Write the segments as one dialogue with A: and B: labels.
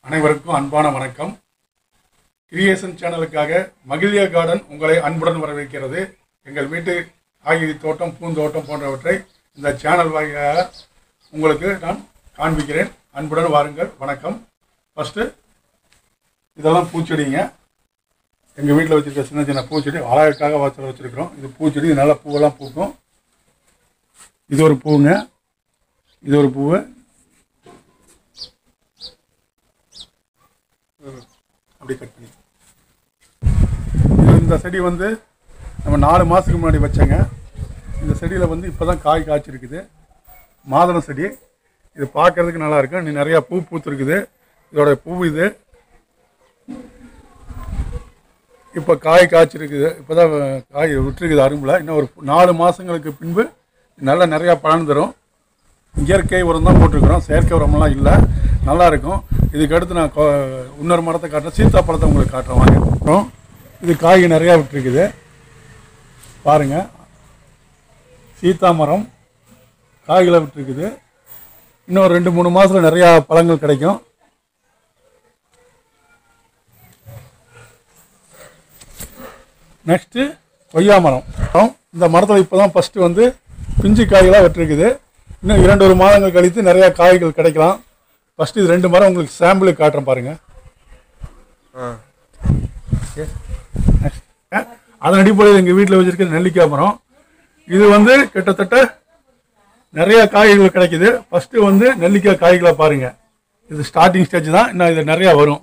A: அனைவருக்கும் அன்பான வணக்கம் கிரியேஷன் சேனலுக்காக மகிழிய கார்டன் உங்களை அன்புடன் வரவேற்கிறது எங்கள் வீட்டு காய்கறி தோட்டம் பூந்தோட்டம் போன்றவற்றை இந்த சேனல் வாயிலாக உங்களுக்கு நான் காண்பிக்கிறேன் அன்புடன் வாருங்கள் வணக்கம் ஃபஸ்ட்டு இதெல்லாம் பூச்செடிங்க எங்கள் வீட்டில் வச்சுருக்க சின்ன சின்ன பூச்செடி அழகுக்காக வாசல் வச்சுருக்கிறோம் இது பூச்செடி இது நல்லா பூவெல்லாம் பூக்கும் இது ஒரு பூவுங்க இது ஒரு பூவு அப்படி கட் பண்ணி இது இந்த செடி வந்து நம்ம நாலு மாதத்துக்கு முன்னாடி வச்சேங்க இந்த செடியில் வந்து இப்போ தான் காய் காய்ச்சிருக்குது மாதுளம் செடி இது பார்க்கறதுக்கு நல்லா இருக்கும் நீ நிறையா பூ பூத்துருக்குது இதோட பூ இது இப்போ காய் காய்ச்சிருக்குது இப்போ தான் காய் விட்டுருக்குது அரும்பில் இன்னும் ஒரு நாலு மாதங்களுக்கு பின்பு நல்லா நிறையா பலன் தரும் இயற்கை உரம் தான் போட்டிருக்கிறோம் செயற்கை உரமெல்லாம் இல்லை நல்லா இருக்கும் இதுக்கு அடுத்து நான் கொ- இன்னொரு மரத்தை காட்டுறேன் சீத்தாப்பழத்தை உங்களுக்கு காட்டுறேன் வாங்க அப்புறம் இது காய் நிறையா விட்டுருக்குது பாருங்க சீத்தா மரம் காய்களை விட்டுருக்குது இன்னும் ரெண்டு மூணு மாதத்தில் நிறையா பழங்கள் கிடைக்கும் நெக்ஸ்ட்டு கொய்யா மரம் அப்புறம் இந்த மரத்தில் இப்போ தான் ஃபஸ்ட்டு வந்து பிஞ்சு காய்களாக விட்டுருக்குது இன்னும் இரண்டு ஒரு மாதங்கள் கழித்து நிறையா காய்கள் கிடைக்கலாம் ஃபஸ்ட்டு இது ரெண்டு மரம் உங்களுக்கு சாம்பிளுக்கு காட்டுறேன் பாருங்கள் அதன் அடிப்படையில் எங்கள் வீட்டில் வச்சுருக்க நெல்லிக்காய் மரம் இது வந்து கிட்டத்தட்ட நிறைய காய்கள் கிடைக்குது ஃபஸ்ட்டு வந்து நெல்லிக்காய் காய்களை பாருங்கள் இது ஸ்டார்டிங் ஸ்டேஜ் தான் இன்னும் இது நிறையா வரும்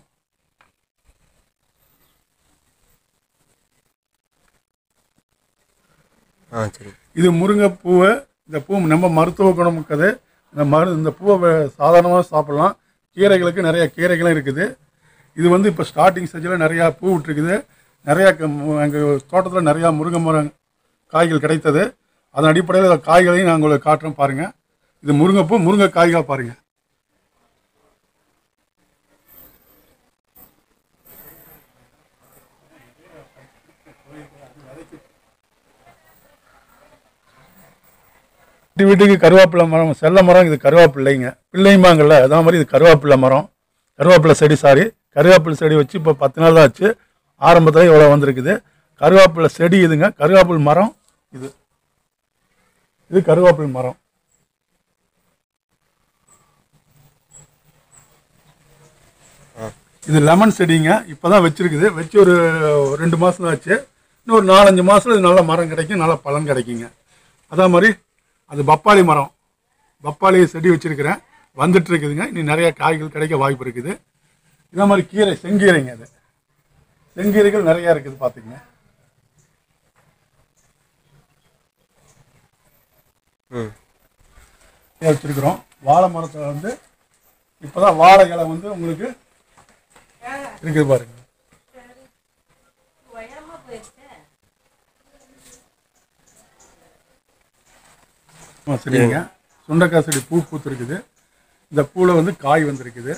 B: ஆ சரி
A: இது முருங்கை பூவை இந்த பூ நம்ம மருத்துவ குணம் இருக்குது இந்த மரு இந்த பூவை சாதாரணமாக சாப்பிடலாம் கீரைகளுக்கு நிறைய கீரைகளும் இருக்குது இது வந்து இப்போ ஸ்டார்டிங் ஸ்டேஜில் நிறையா பூ விட்டுருக்குது நிறையா எங்கள் தோட்டத்தில் நிறையா முருங்கை மரம் காய்கள் கிடைத்தது அதன் அடிப்படையில் இந்த காய்களையும் நான் உங்களுக்கு காட்டுறேன் பாருங்கள் இது முருங்கைப்பூ முருங்கை காய்கள் பாருங்கள் வீட்டு வீட்டுக்கு கருவேப்பிலை மரம் செல்ல மரம் இது கருவேப்பிள்ளைங்க பிள்ளைமாங்கல்ல அதே மாதிரி இது கருவேப்பிலை மரம் கருவேப்பிலை செடி சாரி கருவேப்பிலை செடி வச்சு இப்போ பத்து நாள் தான் ஆச்சு ஆரம்பத்தில் இவ்வளோ வந்திருக்குது கருவேப்பிலை செடி இதுங்க கருவேப்பிலை மரம் இது இது கருவேப்பிலை மரம் இது லெமன் செடிங்க இப்போ தான் வச்சுருக்குது வச்சு ஒரு ரெண்டு மாதம் தான் ஆச்சு இன்னும் ஒரு நாலஞ்சு மாதத்துல இது நல்ல மரம் கிடைக்கும் நல்ல பலன் கிடைக்குங்க அதே மாதிரி அது பப்பாளி மரம் பப்பாளி செடி வச்சுருக்கிறேன் வந்துட்டு இருக்குதுங்க இனி நிறைய காய்கள் கிடைக்க வாய்ப்பு இருக்குது இதே மாதிரி கீரை செங்கீரைங்க அது செங்கீரைகள் நிறையா இருக்குது பார்த்துங்க
B: ம்
A: இதை வச்சுருக்குறோம் வாழை மரத்தை வந்து இப்போ தான் வாழை இலை வந்து உங்களுக்கு இருக்குது பாருங்க ஆ சரிங்க சுண்டைக்காய் செடி பூ பூத்துருக்குது இந்த பூவில் வந்து காய் வந்திருக்குது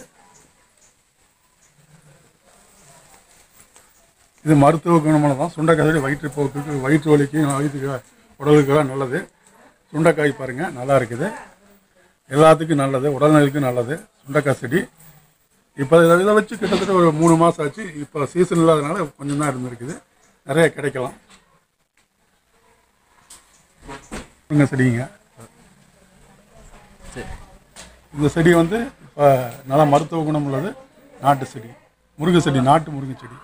A: இது மருத்துவ குணமானது தான் சுண்டைக்காய் செடி வயிற்று போக்குக்கு வயிற்று வலிக்கு வயிற்றுக்கு உடலுக்கெல்லாம் நல்லது சுண்டைக்காய் பாருங்கள் நல்லா இருக்குது எல்லாத்துக்கும் நல்லது உடல்நலிக்கும் நல்லது சுண்டைக்காய் செடி இப்போ இதை இதை வச்சு கிட்டத்தட்ட ஒரு மூணு மாதம் ஆச்சு இப்போ சீசன் இல்லாதனால கொஞ்சம் தான் இருந்திருக்குது நிறைய கிடைக்கலாம் முருங்கை செடிங்க
B: சரி
A: இந்த செடி வந்து இப்போ நல்லா மருத்துவ குணம் உள்ளது நாட்டு செடி முருங்கை செடி நாட்டு முருங்கை செடி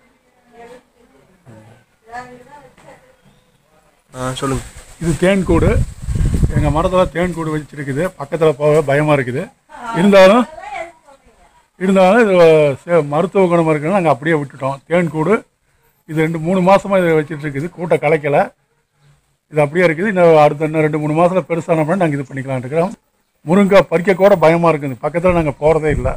B: ஆ சொல்லுங்க
A: இது தேன்கூடு எங்கள் மரத்தில் தேன்கூடு வச்சிருக்குது பக்கத்தில் போக பயமாக இருக்குது இருந்தாலும் இருந்தாலும் இது சே- மருத்துவ குணம் இருக்குன்னு நாங்கள் அப்படியே விட்டுட்டோம் தேன்கூடு இது ரெண்டு மூணு மாதமாக இதை வச்சுட்டு இருக்குது கூட்டை கலைக்கலை இது அப்படியே இருக்குது இன்னும் அடுத்த இன்னும் ரெண்டு மூணு மாதத்தில் பெருசானப்போ நாங்கள் இது பண்ணிக்கலாம்னு இருக்கிறோம் முருங்கை பறிக்க கூட பயமாக இருக்குது பக்கத்தில் நாங்கள் போகிறதே இல்லை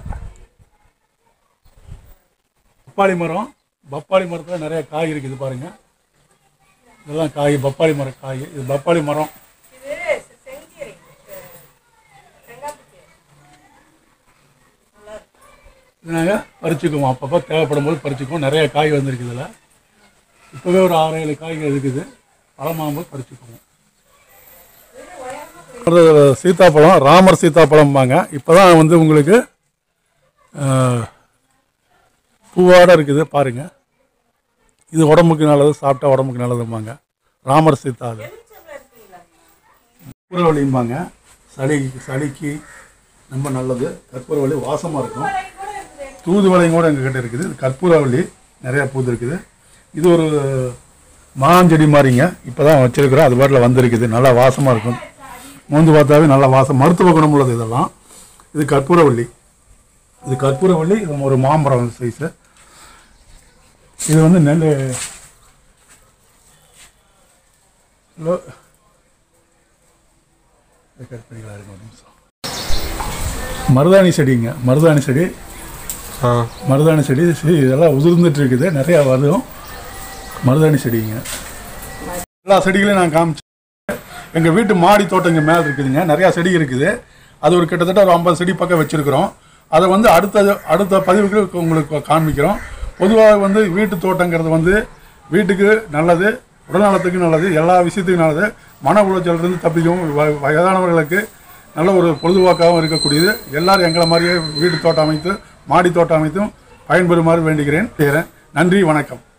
A: பப்பாளி மரம் பப்பாளி மரத்தில் நிறைய காய் இருக்குது பாருங்க இதெல்லாம் காய் பப்பாளி மரம் காய் இது பப்பாளி மரம் இது நாங்கள் பறிச்சுக்குவோம் அப்பப்போ தேவைப்படும் போது பறிச்சுக்குவோம் நிறைய காய் வந்திருக்கு இதில் இப்போவே ஒரு ஆறு ஏழு காய்கள் இருக்குது பழமாகும்போது பறிச்சுக்குவோம் அடுத்தது சீத்தாப்பழம் ராமர் சீத்தாப்பழம்பாங்க இப்போ தான் வந்து உங்களுக்கு அஹ், பூவாட இருக்குது பாருங்கள் இது உடம்புக்கு நல்லது சாப்பிட்டா உடம்புக்கு நல்லதும்பாங்க ராமர் சித்தாது கற்பூரவள்ளிம்பாங்க சளி சளிக்கு ரொம்ப நல்லது கற்பூரவள்ளி வாசமாக இருக்கும் தூதுவளையும் கூட எங்ககிட்ட இருக்குது இது கற்பூரவள்ளி நிறையா பூத்து இருக்குது இது ஒரு மாஞ்செடி மாதிரிங்க இப்போ தான் வச்சுருக்கிறோம் அது பாட்டில் வந்திருக்குது நல்லா வாசமாக இருக்கும் மோந்து பார்த்தாவே நல்லா வாசம் மருத்துவ குணம் உள்ளது இதெல்லாம் இது கற்பூரவள்ளி இது கற்பூரவள்ளி இது ஒரு மாமரம் சைஸு இது வந்து நெல் ஹலோ கட் பண்ணிக்கலாம் இருங்க ஒரு நிமிஷம் மருதாணி செடிங்க மருதாணி செடி
B: ஆ
A: மருதாணி செடி செடி இதெல்லாம் உதிர்ந்துட்டு இருக்குது நிறையா வரும் மருதாணி செடிங்க எல்லா செடிகளையும் நான் காமிச்சேன் எங்கள் வீட்டு மாடி தோட்டம் இங்கே மேலே இருக்குதுங்க நிறையா செடி இருக்குது அது ஒரு கிட்டத்தட்ட ஒரு ஐம்பது செடி பக்கம் வச்சுருக்குறோம் அதை வந்து அடுத்த அடுத்த பதிவுக்கு உங்களுக்கு காண்பிக்கிறோம் பொதுவாக வந்து வீட்டு தோட்டங்கிறது வந்து வீட்டுக்கு நல்லது உடல்நலத்துக்கு நல்லது எல்லா விஷயத்துக்கும் நல்லது மன உளைச்சலிருந்து தப்பிக்கவும் வ- வயதானவர்களுக்கு நல்ல ஒரு பொழுதுபோக்காகவும் இருக்கக்கூடியது எல்லாரும் எங்களை மாதிரியே வீட்டு தோட்டம் அமைத்து மாடி தோட்டம் அமைத்தும் பயன்பெறுமாறு வேண்டுகிறேன் செய்கிறேன் நன்றி வணக்கம்